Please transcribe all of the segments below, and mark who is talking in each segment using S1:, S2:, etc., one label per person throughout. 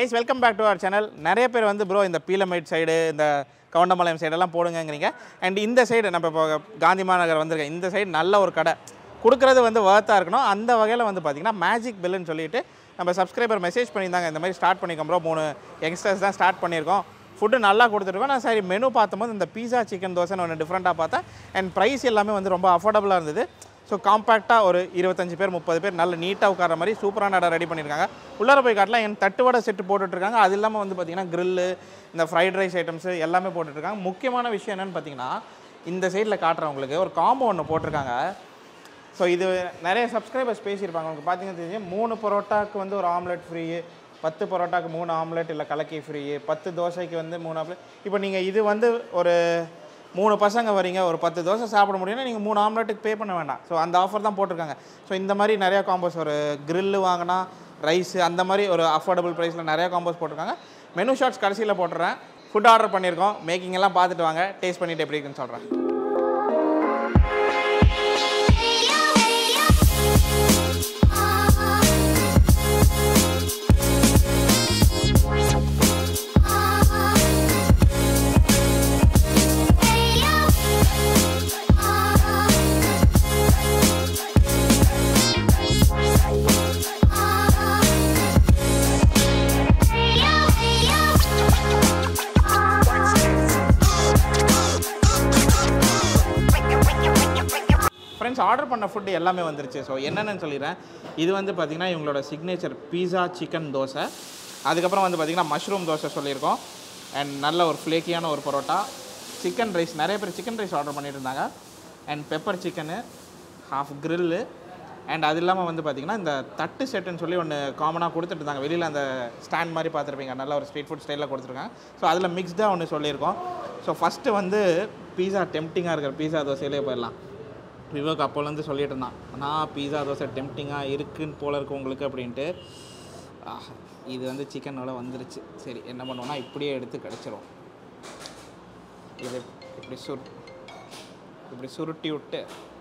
S1: guys welcome back to our channel நிறைய பேர் வந்து ப்ரோ இந்த பீலமைட் சைடு இந்த கவுண்டம்பாளையம் சைடெல்லாம் போடுங்கங்கிறீங்க அண்ட் இந்த சைடு நம்ம இப்போ காந்தி மாநகர் வந்திருக்கேன் இந்த சைடு நல்ல ஒரு கடை கொடுக்குறது வந்து வர்த்தாக இருக்கணும் அந்த வகையில் வந்து பார்த்திங்கன்னா மேஜிக் பில்லுன்னு சொல்லிட்டு நம்ம சப்ஸ்கிரைபர் மெசேஜ் பண்ணியிருந்தாங்க இந்த மாதிரி ஸ்டார்ட் பண்ணியிருக்கோம் ப்ரோ மூணு யங்ஸ்டர்ஸ் தான் ஸ்டார்ட் பண்ணியிருக்கோம் ஃபுட்டு நல்லா கொடுத்துருக்கோம் நான் சரி மெனு பார்த்தம்போது இந்த பீஸா சிக்கன் தோசைன்னு ஒன்று டிஃப்ரெண்ட்டாக பார்த்தேன் அண்ட் ப்ரைஸ் எல்லாமே வந்து ரொம்ப அஃபோர்டபுளாக இருந்தது ஸோ காம்பேக்டாக ஒரு இருபத்தஞ்சு பேர் முப்பது பேர் நல்ல நீட்டாக உட்கார மாதிரி சூப்பரான இடம் ரெடி பண்ணியிருக்காங்க உள்ளார போய் காட்டலாம் என் தட்டுவடை செட்டு போட்டுட்ருக்காங்க அது இல்லாமல் வந்து பார்த்திங்கன்னா grill இந்த ஃப்ரைட் ரைஸ் ஐட்டம்ஸு எல்லாமே போட்டுட்ருக்காங்க முக்கியமான விஷயம் என்னென்னு பார்த்தீங்கன்னா இந்த சைடில் காட்டுறவங்களுக்கு ஒரு காம்போ ஒன்று போட்டிருக்காங்க ஸோ இது நிறைய சப்ஸ்கிரைபர்ஸ் பேசியிருப்பாங்க உங்களுக்கு பார்த்தீங்கன்னா தெரியும் மூணு பரோட்டாக்கு வந்து ஒரு ஆம்லெட் ஃப்ரீ பத்து பரோட்டாக்கு மூணு ஆம்லெட் இல்லை கலக்கி ஃப்ரீ பத்து தோசைக்கு வந்து மூணு ஆம்லெட் இப்போ நீங்கள் இது வந்து ஒரு மூணு பசங்க வரீங்க ஒரு பத்து தோசை சாப்பிட முடியும்னா நீங்கள் மூணு ஆம்லெட்டுக்கு பே பண்ண வேண்டாம் ஸோ அந்த ஆஃபர் தான் போட்டிருக்காங்க ஸோ இந்த மாதிரி நிறையா காம்போஸ் ஒரு grill வாங்கினா ரைஸ் அந்த மாதிரி ஒரு அஃபோர்டபுள் ப்ரைஸில் நிறையா காம்போஸ் போட்டிருக்காங்க மெனு ஷார்ட்ஸ் கடைசியில் போட்டுறேன் ஃபுட் ஆர்டர் பண்ணியிருக்கோம் மேக்கிங் எல்லாம் பார்த்துட்டு வாங்க டேஸ்ட் பண்ணிட்டு எப்படி இருக்குன்னு சொல்கிறேன் ஃப்ரெண்ட்ஸ் ஆர்டர் பண்ண ஃபுட்டு எல்லாமே வந்துருச்சு ஸோ என்னென்னு சொல்லிடுறேன் இது வந்து பார்த்திங்கன்னா இவங்களோட சிக்னேச்சர் பீஸா சிக்கன் தோசை அதுக்கப்புறம் வந்து பார்த்திங்கன்னா மஷ்ரூம் தோசை சொல்லியிருக்கோம் அண்ட் நல்ல ஒரு ஃப்ளேக்கியான ஒரு பரோட்டா சிக்கன் ரைஸ் நிறைய பேர் சிக்கன் ரைஸ் ஆர்டர் பண்ணிட்டு இருந்தாங்க and pepper chicken half grill and அது இல்லாமல் வந்து பார்த்திங்கன்னா இந்த தட்டு செட்டுன்னு சொல்லி ஒன்று காமனாக கொடுத்துட்டு இருந்தாங்க வெளியில் அந்த ஸ்டாண்ட் மாதிரி பார்த்துருப்பீங்க நல்ல ஒரு ஸ்ட்ரீட் ஃபுட் ஸ்டைலில் கொடுத்துருக்காங்க ஸோ அதில் மிக்ஸ்டாக ஒன்று சொல்லியிருக்கோம் ஸோ ஃபஸ்ட்டு வந்து பீஸா டெம்டிங்காக இருக்கிற பீஸா தோசையிலே போயிடலாம் விவேக் அப்போலேருந்து சொல்லிட்டு இருந்தான் நான் பீஸா தோசை டெம்டிங்காக இருக்குன்னு போல இருக்கு உங்களுக்கு அப்படின்ட்டு ஆஹ், இது வந்து சிக்கனோட வந்துருச்சு சரி என்ன பண்ணுவோம்னா இப்படியே எடுத்து கிடச்சிரும் இது இப்படி சுரு இப்படி சுருட்டி விட்டு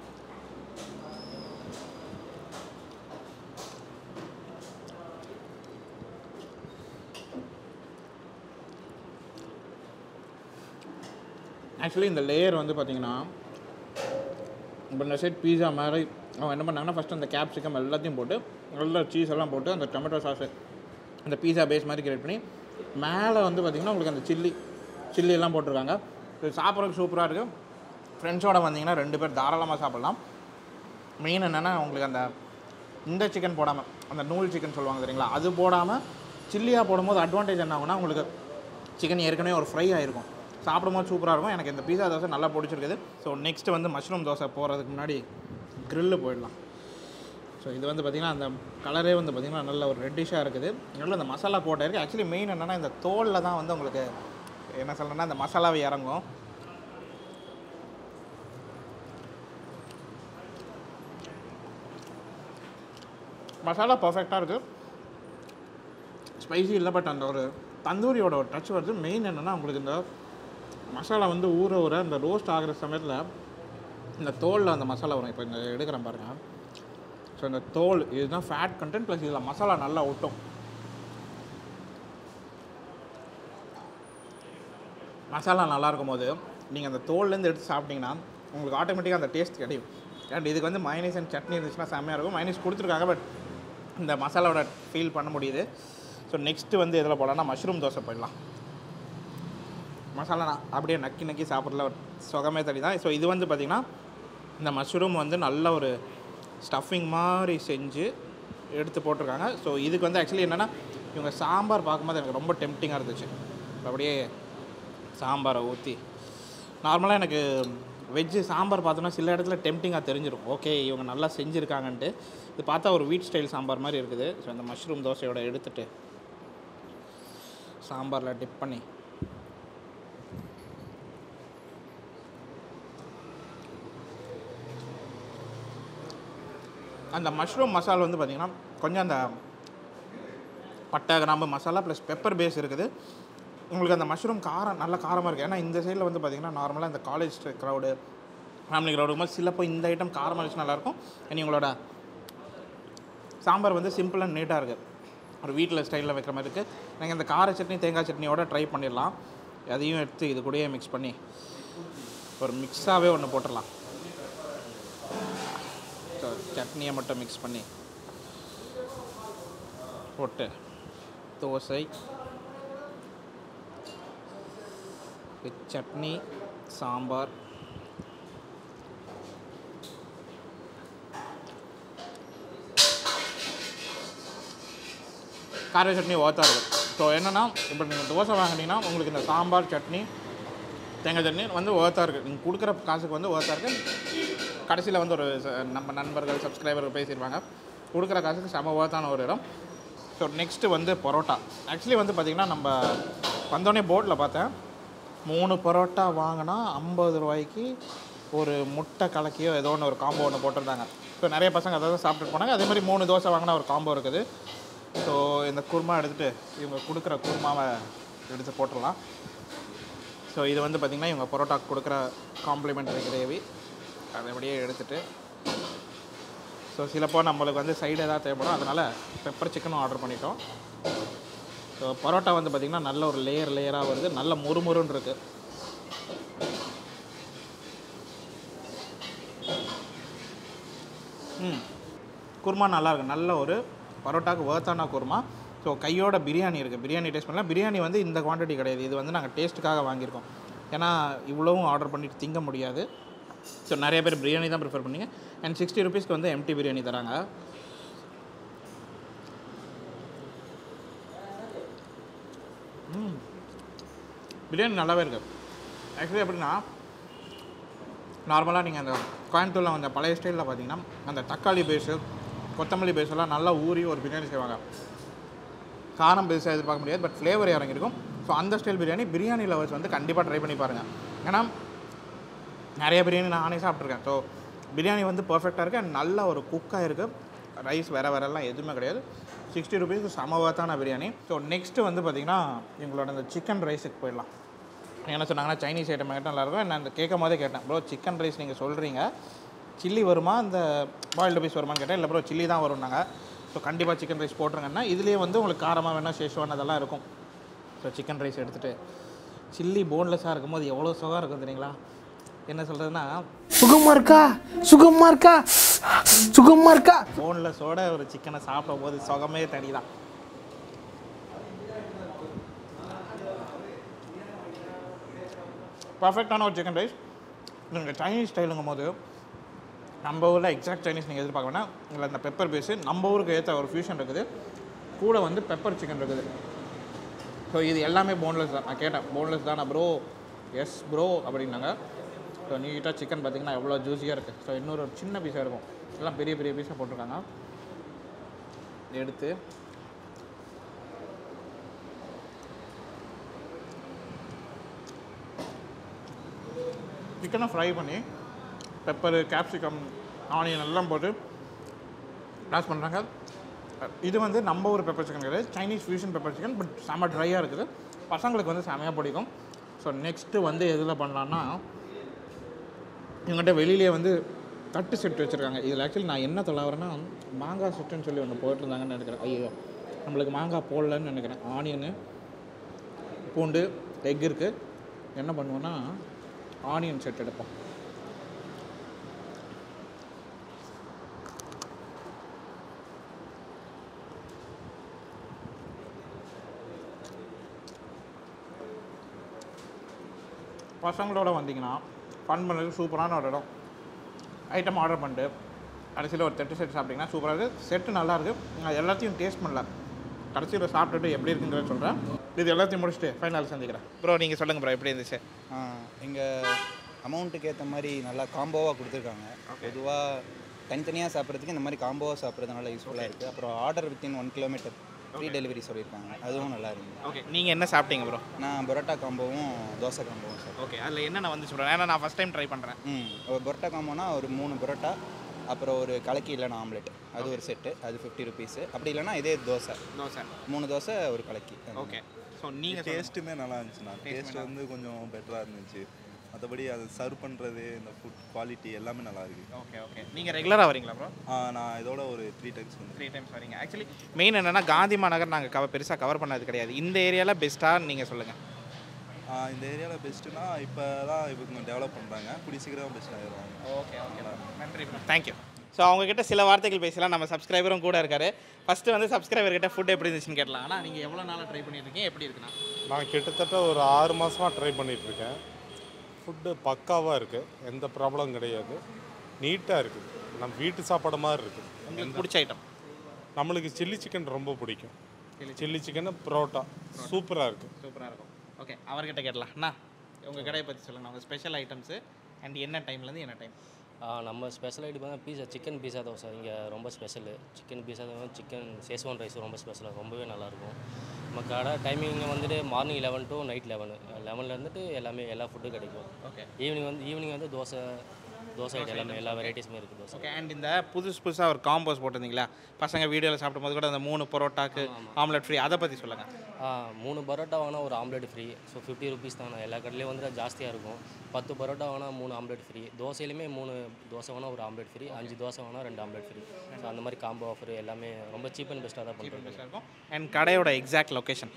S1: ஆக்சுவலி இந்த லேயர் வந்து பார்த்திங்கன்னா இப்போ இந்த சைட் பீஸா மாதிரி அவங்க என்ன பண்ணாங்கன்னா ஃபஸ்ட்டு அந்த கேப்சிகம் எல்லாத்தையும் போட்டு நல்லா சீஸ் எல்லாம் போட்டு அந்த டொமேட்டோ சாஸ் அந்த பீஸா பேஸ் மாதிரி கிரியேட் பண்ணி மேலே வந்து பார்த்திங்கன்னா உங்களுக்கு அந்த சில்லி சில்லி எல்லாம் போட்டிருக்காங்க இது சாப்பிட்றதுக்கு சூப்பராக இருக்குது ஃப்ரெண்ட்ஸோட வந்தீங்கன்னா ரெண்டு பேர் தாராளமாக சாப்பிட்லாம் மெயின் என்னென்னா உங்களுக்கு அந்த இந்த சிக்கன் போடாமல் அந்த நூல் சிக்கன் சொல்லுவாங்க தெரியுங்களா அது போடாமல் சில்லியாக போடும்போது அட்வான்டேஜ் என்ன ஆகும்னா உங்களுக்கு சிக்கன் ஏற்கனவே ஒரு ஃப்ரை ஆகிருக்கும் சாப்பிடும்போது சூப்பராக இருக்கும் எனக்கு இந்த பீஸா தோசை நல்லா பிடிச்சிருக்குது ஸோ நெக்ஸ்ட்டு வந்து மஷ்ரூம் தோசை போகிறதுக்கு முன்னாடி grill போயிடலாம் ஸோ இது வந்து பார்த்திங்கன்னா அந்த கலரே வந்து பார்த்திங்கன்னா நல்ல ஒரு ரெட்டிஷாக இருக்குது நல்ல அந்த மசாலா கோட்டை இருக்குது ஆக்சுவலி மெயின் என்னென்னா இந்த தோலில் தான் வந்து உங்களுக்கு என்ன சொல்கிறேன்னா இந்த மசாலாவை இறங்கும் மசாலா பர்ஃபெக்டாக இருக்குது ஸ்பைசி இல்லை பட் அந்த ஒரு தந்தூரியோட ஒரு டச் வருது மெயின் என்னென்னா உங்களுக்கு இந்த மசாலா வந்து ஊற ஊற இந்த ரோஸ்ட் ஆகிற சமயத்தில் இந்த தோலில் அந்த மசாலா வரும் இப்போ இந்த எடுக்கிறேன் பாருங்கள் ஸோ இந்த தோல் இதுதான் ஃபேட் கண்டென்ட் ப்ளஸ் இதில் மசாலா நல்லா ஒட்டும் மசாலா நல்லா இருக்கும்போது நீங்கள் அந்த தோல்லேருந்து எடுத்து சாப்பிட்டீங்கன்னா உங்களுக்கு ஆட்டோமேட்டிக்காக அந்த டேஸ்ட் கிடைக்கும் அண்ட் இதுக்கு வந்து மைனஸ் அண்ட் சட்னி இருந்துச்சுன்னா செம்மையாக இருக்கும் மைனஸ் கொடுத்துருக்காங்க பட் இந்த மசாலாவோட ஃபீல் பண்ண முடியுது ஸோ நெக்ஸ்ட்டு வந்து இதில் போடலாம்னா மஷ்ரூம் தோசை போயிடலாம் மசாலா நான் அப்படியே நக்கி நக்கி சாப்பிட்றதுல ஒரு சுகமே தடி தான் ஸோ இது வந்து பார்த்திங்கன்னா இந்த மஷ்ரூம் வந்து நல்ல ஒரு ஸ்டஃபிங் மாதிரி செஞ்சு எடுத்து போட்டிருக்காங்க ஸோ இதுக்கு வந்து ஆக்சுவலி என்னென்னா இவங்க சாம்பார் பார்க்கும்போது எனக்கு ரொம்ப டெம்டிங்காக இருந்துச்சு அப்படியே சாம்பாரை ஊற்றி நார்மலாக எனக்கு வெஜ்ஜு சாம்பார் பார்த்தோன்னா சில இடத்துல டெம்டிங்காக தெரிஞ்சிடும் ஓகே இவங்க நல்லா செஞ்சுருக்காங்கன்ட்டு இது பார்த்தா ஒரு வீட் ஸ்டைல் சாம்பார் மாதிரி இருக்குது ஸோ இந்த மஷ்ரூம் தோசையோட எடுத்துட்டு சாம்பாரில் டிப் பண்ணி அந்த மஷ்ரூம் மசாலா வந்து பார்த்திங்கன்னா கொஞ்சம் அந்த பட்டை கிராம்பு மசாலா ப்ளஸ் பெப்பர் பேஸ் இருக்குது உங்களுக்கு அந்த மஷ்ரூம் காரம் நல்ல காரமாக இருக்குது ஏன்னா இந்த சைடில் வந்து பார்த்திங்கன்னா நார்மலாக இந்த காலேஜ் க்ரௌடு ஃபேமிலி க்ரௌடு மாதிரி சிலப்போ இந்த ஐட்டம் காரமாக இருந்துச்சு நல்லாயிருக்கும் அண்ட் உங்களோட சாம்பார் வந்து சிம்பிள் அண்ட் நீட்டாக இருக்குது ஒரு வீட்டில் ஸ்டைலில் வைக்கிற மாதிரி இருக்குது நீங்கள் இந்த கார சட்னி தேங்காய் சட்னியோட ட்ரை பண்ணிடலாம் அதையும் எடுத்து இது கூடயே மிக்ஸ் பண்ணி ஒரு மிக்ஸாகவே ஒன்று போட்டுடலாம் ஸோ சட்னியை மட்டும் மிக்ஸ் பண்ணி போட்டு தோசை வித் சட்னி சாம்பார் கார சட்னி ஓத்தா இருக்கும் ஸோ என்னென்னா இப்போ நீங்கள் தோசை வாங்குனீங்கன்னா உங்களுக்கு இந்த சாம்பார் சட்னி தேங்காய் சட்னி வந்து ஓத்தா இருக்குது நீங்கள் கொடுக்குற காசுக்கு வந்து ஓத்தா இருக்குது கடைசியில் வந்து ஒரு ச- நம்ம நண்பர்கள் சப்ஸ்கிரைபர்கள் பேசிடுவாங்க கொடுக்குற காசுக்கு செம ஓத்தான ஒரு இடம் ஸோ நெக்ஸ்ட்டு வந்து பரோட்டா ஆக்சுவலி வந்து பார்த்திங்கன்னா நம்ம வந்தோடனே போர்டில் பார்த்தேன் மூணு பரோட்டா வாங்கினா ஐம்பது ரூபாய்க்கு ஒரு முட்டை கலக்கியோ ஏதோ ஒன்று ஒரு காம்போ ஒன்று போட்டிருந்தாங்க ஸோ நிறைய பசங்க அதை தான் சாப்பிட்டுட்டு போனாங்க அதே மாதிரி மூணு தோசை வாங்கினா ஒரு காம்போ இருக்குது ஸோ இந்த குருமா எடுத்துகிட்டு இவங்க கொடுக்குற குருமாவை எடுத்து போட்டுடலாம் ஸோ இது வந்து பார்த்திங்கன்னா இவங்க பரோட்டாக்கு கொடுக்குற காம்ப்ளிமெண்டரி கிரேவி அதை அப்படியே எடுத்துகிட்டு ஸோ சிலப்போ நம்மளுக்கு வந்து சைடு ஏதாவது தேவைப்படும் அதனால் பெப்பர் சிக்கனும் ஆர்டர் பண்ணிட்டோம் ஸோ பரோட்டா வந்து பார்த்திங்கன்னா நல்ல ஒரு லேயர் லேயராக வருது நல்ல முறுமுறுன்னு இருக்குது ம் குருமா நல்லா இருக்கு நல்ல ஒரு பரோட்டாக்கு வேர்த்தான குருமா ஸோ கையோட பிரியாணி இருக்குது பிரியாணி டேஸ்ட் பண்ணலாம் பிரியாணி வந்து இந்த குவாண்டிட்டி கிடையாது இது வந்து நாங்கள் டேஸ்ட்டுக்காக வாங்கியிருக்கோம் ஏன்னா இவ்வளவும் ஆர்டர் பண்ணிட்டு திங்க முடியாது ஸோ நிறைய பேர் பிரியாணி தான் ப்ரிஃபர் பண்ணீங்க அண்ட் சிக்ஸ்டி ருபீஸ்க்கு வந்து எம்டி பிரியாணி தராங்க ம் பிரியாணி நல்லாவே இருக்குது ஆக்சுவலி எப்படின்னா நார்மலாக நீங்கள் அந்த கோயம்புத்தூரில் அந்த பழைய ஸ்டைலில் பார்த்தீங்கன்னா அந்த தக்காளி பேஸு கொத்தமல்லி பேஸ் எல்லாம் நல்லா ஊறி ஒரு பிரியாணி செய்வாங்க காரம் பெருசாக எதிர்பார்க்க முடியாது பட் ஃப்ளேவர் இறங்கியிருக்கும் ஸோ அந்த ஸ்டைல் பிரியாணி பிரியாணி லவர்ஸ் வந்து கண்டிப்பாக ட்ரை பண்ணி பாருங்கள் ஏன்னா நிறைய பிரியாணி நானே சாப்பிட்ருக்கேன் ஸோ பிரியாணி வந்து பர்ஃபெக்டாக இருக்குது அண்ட் நல்ல ஒரு குக்காக இருக்குது ரைஸ் வேற வேறெல்லாம் எதுவுமே கிடையாது சிக்ஸ்டி ருபீஸ்க்கு சமவத்தான பிரியாணி ஸோ நெக்ஸ்ட்டு வந்து பார்த்திங்கன்னா எங்களோட அந்த சிக்கன் ரைஸுக்கு போயிடலாம் என்ன சொன்னாங்கன்னா சைனீஸ் ஐட்டம் கேட்டால் நல்லாயிருக்கும் நான் அந்த கேட்கும் போதே கேட்டேன் ப்ரோ சிக்கன் ரைஸ் நீங்கள் சொல்கிறீங்க சில்லி வருமா இந்த பாயில்டு பீஸ் வருமான்னு கேட்டேன் இல்லை ப்ரோ சில்லி தான் வரும்னாங்க ஸோ கண்டிப்பாக சிக்கன் ரைஸ் போட்டுருங்கன்னா இதுலேயே வந்து உங்களுக்கு காரமாக வேணால் ஷேஷ்வான் அதெல்லாம் இருக்கும் ஸோ சிக்கன் ரைஸ் எடுத்துகிட்டு சில்லி போன்லெஸ்ஸாக இருக்கும்போது எவ்வளோ சுகம் இருக்கும் தெரியுங்களா என்ன சொல்கிறதுனா
S2: சுகமா இருக்கா சுகமா இருக்கா சுகமா இருக்கா
S1: போன்லெஸ்ஸோட ஒரு சிக்கனை சாப்பிடும் போது சுகமே தனி தான் பர்ஃபெக்டான ஒரு சிக்கன் ரைஸ் நீங்கள் சைனீஸ் ஸ்டைலுங்கும் போது நம்ம ஊரில் எக்ஸாக்ட் சைனீஸ் நீங்கள் எதிர்பார்க்க வேணாம் இல்லை அந்த பெப்பர் பேஸு நம்ம ஊருக்கு ஏற்ற ஒரு ஃபியூஷன் இருக்குது கூட வந்து பெப்பர் சிக்கன் இருக்குது ஸோ இது எல்லாமே போன்லெஸ் தான் நான் கேட்டேன் போன்லெஸ் தானே ப்ரோ எஸ் ப்ரோ அப்படின்னாங்க ஸோ நீட்டாக சிக்கன் பார்த்தீங்கன்னா எவ்வளோ ஜூஸியாக இருக்குது ஸோ இன்னொரு ஒரு சின்ன பீஸாக இருக்கும் எல்லாம் பெரிய பெரிய பீஸாக போட்டிருக்காங்க எடுத்து சிக்கனை ஃப்ரை பண்ணி பெப்பரு கேப்சிகம் ஆனியன் எல்லாம் போட்டு டாஸ் பண்ணுறாங்க இது வந்து நம்ம ஒரு பெப்பர் சிக்கன் கிடையாது Chinese fusion pepper chicken but செம்ம ட்ரையாக இருக்குது பசங்களுக்கு வந்து செமையாக பிடிக்கும் ஸோ நெக்ஸ்ட்டு வந்து எதில் பண்ணலான்னா இவங்ககிட்ட வெளியிலே வந்து தட்டு செட் வச்சுருக்காங்க இதில் ஆக்சுவலி நான் என்ன தொலைவரேன்னா மாங்காய் செட்டுன்னு சொல்லி ஒன்று போட்டிருந்தாங்கன்னு நினைக்கிறேன் ஐயோ நம்மளுக்கு மாங்காய் போடலன்னு நினைக்கிறேன் ஆனியனு பூண்டு எக் இருக்குது என்ன பண்ணுவோன்னா ஆனியன் செட் எடுப்போம் பசங்களோட வந்தீங்கன்னா ஃபன் பண்ணுறதுக்கு சூப்பரான ஒரு இடம் ஐட்டம் ஆர்டர் பண்ணிட்டு கடைசியில் ஒரு தட்டு செட் சாப்பிட்டிங்கன்னா சூப்பராக இருக்குது செட்டு நல்லா இருக்குது நான் எல்லாத்தையும் டேஸ்ட் பண்ணல கடைசியில் சாப்பிட்டுட்டு எப்படி இருக்குங்கிறத சொல்கிறேன் இது எல்லாத்தையும் முடிச்சுட்டு ஃபைனல் சந்திக்கிறேன் ப்ரோ நீங்கள் சொல்லுங்கள் ப்ரோ எப்படி இருந்துச்சு
S3: எங்கள் அமௌண்ட்டுக்கு ஏற்ற மாதிரி நல்லா காம்போவாக கொடுத்துருக்காங்க பொதுவாக தனித்தனியாக சாப்பிட்றதுக்கு இந்த மாதிரி காம்போவாக சாப்பிட்றது நல்லா யூஸ்ஃபுல்லாக இருக்குது அப்புறம் order within one kilometre free delivery சொல்லியிருக்காங்க அதுவும் நல்லா இருந்தது
S1: ஓகே நீங்கள் என்ன சாப்பிட்டீங்க ப்ரோ
S3: நான் பரோட்டா காம்போவும் தோசை காம்போவும் சாப்பிட்டேன்
S1: ஓகே அதில் என்னென்ன வந்து சொல்கிறேன் ஏன்னா நான் ஃபஸ்ட் டைம் ட்ரை பண்ணுறேன்
S3: ம் ஒரு பரோட்டா காம்போனா ஒரு மூணு பரோட்டா அப்புறம் ஒரு கலக்கி இல்லைன்னா ஆம்லெட் அது ஒரு செட்டு அது ஃபிஃப்டி ருபீஸு அப்படி இல்லைன்னா இதே தோசை
S1: தோசை
S3: மூணு தோசை ஒரு கலக்கி
S1: ஓகே ஸோ நீங்கள்
S4: டேஸ்ட்டுமே நல்லா இருந்துச்சுண்ணா டேஸ்ட் வந்து கொஞ்சம் பெட்டராக இருந்துச்சு மற்றபடி அது சர்வ் பண்ணுறது இந்த ஃபுட் குவாலிட்டி எல்லாமே நல்லா இருக்கு
S1: ஓகே ஓகே நீங்கள் ரெகுலராக வரீங்களா ப்ரோ
S4: ஆ, நான் இதோட ஒரு த்ரீ டைம்ஸ் வந்து
S1: த்ரீ டைம்ஸ் வரீங்க ஆக்சுவலி மெயின் என்னன்னா காந்தி மாநகர் நாங்கள் கவர் பெருசாக கவர் பண்ணது கிடையாது இந்த ஏரியாவில் பெஸ்ட்டாக நீங்கள் சொல்லுங்கள்
S4: ஆ, இந்த ஏரியாவில் பெஸ்ட்டுனா இப்போ தான் இவங்க டெவலப் பண்ணுறாங்க கூடிய சீக்கிரம் பெஸ்ட் ஆகிடுவாங்க
S1: ஓகே ஓகே நன்றி தேங்க்யூ ஸோ அவங்ககிட்ட சில வார்த்தைகள் பேசலாம் நம்ம சப்ஸ்கிரைபரும் கூட இருக்காரு ஃபஸ்ட்டு வந்து சப்ஸ்கிரைபர் கிட்ட ஃபுட் எப்படி இருந்துச்சுன்னு கேட்டலாம் ஆனால் நீங்கள் எவ்வளோ நாளாக ட்ரை பண்ணிட்டு இருக்கீங்க எப்படி இருக்குண்ணா
S5: நான் கிட்டத்தட்ட ஒரு ஆறு மாதமாக ட்ரை பண்ணிகிட்ருக்கேன் ஃபுட்டு பக்காவாக இருக்குது எந்த ப்ராப்ளம் கிடையாது நீட்டாக இருக்குது நம்ம வீட்டு சாப்பாடு மாதிரி இருக்குது
S1: உங்களுக்கு பிடிச்ச ஐட்டம்
S5: நம்மளுக்கு சில்லி சிக்கன் ரொம்ப பிடிக்கும் சில்லி சிக்கன் பரோட்டா சூப்பராக இருக்குது
S1: சூப்பராக இருக்கும் ஓகே அவர்கிட்ட கேட்டலாம் அண்ணா உங்கள் கடையை பற்றி சொல்லுங்கள் உங்கள் ஸ்பெஷல் ஐட்டம்ஸு அண்ட் என்ன டைம்லேருந்து என்ன டைம்
S6: ஆ, நம்ம ஸ்பெஷல் ஐட்டம் பார்த்தா பீஸா சிக்கன் பீஸா தோசை இங்கே ரொம்ப special chicken pizza chicken schezwan rice ரொம்ப ஸ்பெஷலாக ரொம்பவே நல்லாயிருக்கும் நம்ம கடை டைமிங் வந்துட்டு morning eleven to night eleven லெவனில் இருந்துட்டு எல்லாமே எல்லா ஃபுட்டும் கிடைக்கும்
S1: ஓகே
S6: ஈவினிங் வந்து ஈவினிங் வந்து தோசை தோசை ஐட்டம் எல்லாமே எல்லா வெரைட்டிஸுமே இருக்குது தோசை
S1: ஓகே அண்ட் இந்த புதுசு புதுசாக ஒரு காம்போஸ் போட்டிருந்தீங்களா பசங்க வீடியோவில் சாப்பிடும்போது கூட அந்த மூணு பரோட்டாக்கு ஆம்லெட் ஃப்ரீ அதை பற்றி சொல்லுங்கள்
S6: ஆ, மூணு பரோட்டா வாங்கினா ஒரு omelette free so fifty rupees தான் எல்லா கடையிலையும் வந்து ஜாஸ்தியாக இருக்கும் பத்து பரோட்டா வாங்கினா மூணு ஆம்லெட் ஃப்ரீ தோசையிலுமே மூணு தோசை வாங்கினா ஒரு ஆம்லெட் ஃப்ரீ அஞ்சு தோசை வாங்கினா ரெண்டு ஆம்லெட் ஃப்ரீ ஸோ அந்த மாதிரி காம்போ ஆஃபர் எல்லாமே ரொம்ப சீப் அண்ட் பெஸ்ட்டாக தான் பண்ணுறோம்
S1: இருக்கும் அண்ட் கடையோட எக்ஸாக்ட் லொக்கேஷன்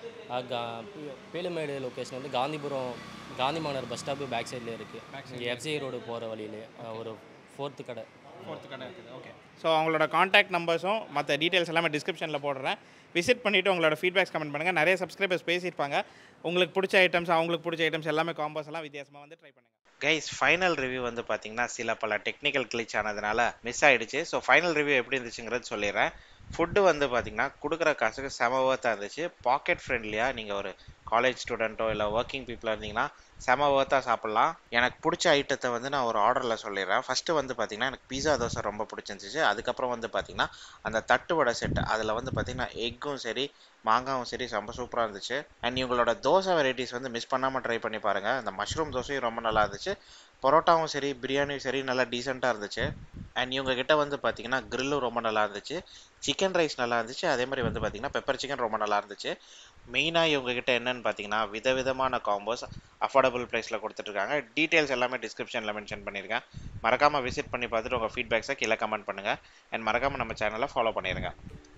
S6: பேலுமேடு லொக்கேஷன் வந்து காந்திபுரம் காந்தி மாநகர் பஸ் ஸ்டாப்பு பேக் சைட்லேயே இருக்குது இங்கே எஃப்சி ரோடு போகிற வழியிலே ஆ, ஒரு ஃபோர்த்து கடை
S1: ஃபோர்த்து கடை இருக்குது ஓகே ஸோ அவங்களோட காண்டாக்ட் நம்பர்ஸும் மற்ற டீட்டெயில்ஸ் எல்லாமே டிஸ்கிரிப்ஷனில் போடுறேன் விசிட் பண்ணிவிட்டு உங்களோட ஃபீட்பேக்ஸ் கமெண்ட் பண்ணுங்கள் நிறைய சப்ஸ்கிரைபர்ஸ் பேசியிருப்பாங்க உங்களுக்கு பிடிச்ச ஐட்டம்ஸ் அவங்களுக்கு பிடிச்ச ஐட்டம்ஸ் எல்லாமே காம்போஸ் எல்லாம் வித்தியாசமாக வந்து ட்ரை பண்ணுங்கள்
S7: கைஸ் ஃபைனல் ரிவ்யூ வந்து பார்த்தீங்கன்னா சில பல டெக்னிக்கல் கிளிச் ஆனதுனால மிஸ் ஆயிடுச்சு ஸோ ஃபைனல் ரிவ்யூ எப்படி இருந்துச்சுங்கிறது சொல்லிடுறேன் ஃபுட்டு வந்து பார்த்தீங்கன்னா கொடுக்குற காசுக்கு செம ஒர்த்தாக இருந்துச்சு பாக்கெட் ஃப்ரெண்ட்லியாக நீங்கள் ஒரு காலேஜ் ஸ்டூடெண்ட்டோ இல்லை ஒர்க்கிங் பீப்புளாக இருந்தீங்கன்னா செம ஒர்த்தாக சாப்பிட்லாம் எனக்கு பிடிச்ச ஐட்டத்தை வந்து நான் ஒரு ஆர்டரில் சொல்லிடுறேன் ஃபஸ்ட்டு வந்து பார்த்தீங்கன்னா எனக்கு பீஸா தோசை ரொம்ப பிடிச்சிருந்துச்சு அதுக்கப்புறம் வந்து பார்த்தீங்கன்னா அந்த தட்டு வடை செட்டு அதில் வந்து பார்த்தீங்கன்னா எக்கும் சரி மாங்காவும் சரி ரொம்ப சூப்பராக இருந்துச்சு அண்ட் இவங்களோட தோசை வெரைட்டிஸ் வந்து மிஸ் பண்ணாமல் ட்ரை பண்ணி பாருங்கள் அந்த மஷ்ரூம் தோசையும் ரொம்ப நல்லா இருந்துச்சு பரோட்டாவும் சரி பிரியாணியும் சரி நல்லா டீசெண்டாக இருந்துச்சு அண்ட் இவங்க கிட்ட வந்து பார்த்தீங்கன்னா கிரில்லும் ரொம்ப நல்லா இருந்துச்சு சிக்கன் ரைஸ் நல்லா இருந்துச்சு அதே மாதிரி வந்து பார்த்தீங்கன்னா பெப்பர் சிக்கன் ரொம்ப நல்லா இருந்துச்சு மெயினாக இவங்க கிட்ட என்னன்னு பார்த்தீங்கன்னா விதவிதமான காம்போஸ் அஃபோர்டபுள் ப்ரைஸில் கொடுத்துட்ருக்காங்க டீட்டெயில்ஸ் எல்லாமே டிஸ்கிரிப்ஷனில் மென்ஷன் பண்ணியிருக்கேன் மறக்காமல் விசிட் பண்ணி பார்த்துட்டு உங்கள் ஃபீட்பேக்ஸை கீழே கமெண்ட் பண்ணுங்கள் அண்ட் மறக்காமல் நம்ம சேனலை ஃபாலோ பண்ணிடுங்க